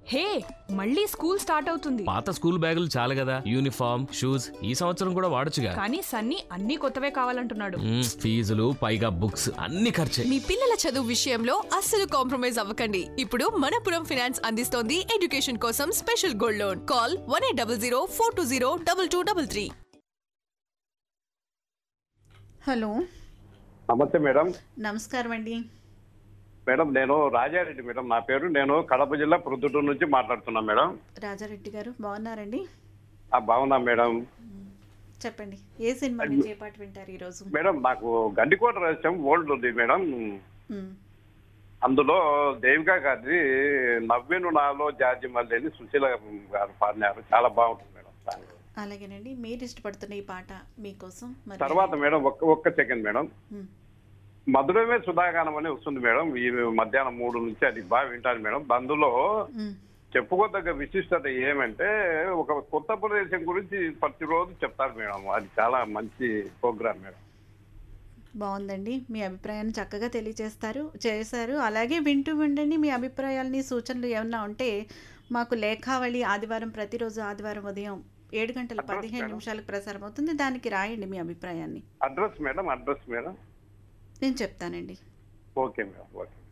హే మళ్ళీ school start అవుతుంది పాత స్కూల్ బ్యాగులు చాలు కదా యూనిఫామ్ షూస్ ఈ సంవత్సరం కూడా వాడొచ్చుగా కానీ సన్నీ అన్ని కొత్తవే కావాలంటున్నాడు మ్మ్, ఫీజులు పైగా బుక్స్ అన్ని ఖర్చే మీ పిల్లల చదువు విషయంలో అస్సలు కాంప్రమైజ్ అవ్వకండి ఇప్పుడు మనపురం ఫైనాన్స్ అందిస్తోంది ఎడ్యుకేషన్ కోసం special gold loan call one eight double zero four two zero double two double three hello నమస్తే మేడం నమస్కారం అండి మేడం నేను రాజారెడ్డి మేడం నా పేరు నేను కడప జిల్లా ప్రొద్దుటూరు నుంచి మాట్లాడుతున్నా మేడం రాజారెడ్డి గారు బాగున్నారండి ఆ బాగున్నా మేడం చెప్పండి ఏ సినిమా నుంచి ఏ పాట వింటారు ఈరోజు మేడం నాకు గండికోట రహస్యం ఓల్డ్ ఉంది మేడం మ్, అందులో దేవికా గారి నవ్వెను నాలో జార్జి మల్లేని సుశీల గారు పాడినారు చాలా బాగుంటుంది మేడం సాంగ్ అలాగేనండి మీరు ఇష్టపడుతున్న ఈ పాట మీకోసం మరి తర్వాత మేడం ఒక్క ఒక్క సెకండ్ మేడం మ్, మధురమే సుధాగానం అని వస్తుంది మేడం ఈ మధ్యాహ్నం మూడు నుంచి అది బాగా వింటాను మేడం అందులో మ్, చెప్పుకోదగ్గ విశిష్టత ఏమంటే ఒక కొత్త ప్రదేశం గురించి ప్రతిరోజు చెప్తారు మేడం అది చాలా మంచి ప్రోగ్రామ్ మేడం బాగుందండి మీ అభిప్రాయాన్ని చక్కగా తెలియజేస్తారు చేశారు అలాగే వింటూ ఉండండి మీ అభిప్రాయాలని సూచనలు ఏమన్నా ఉంటే మాకు లేఖావళి ఆదివారం ప్రతిరోజు ఆదివారం ఉదయం ఏడు గంటల అడ్రస్ పదిహేను మేడం. నిమిషాలకు ప్రసారం అవుతుంది దానికి రాయండి మీ అభిప్రాయాన్ని అడ్రస్ మేడం అడ్రస్ మేడం నేను చెప్తానండి ఓకే మేడం ఓకే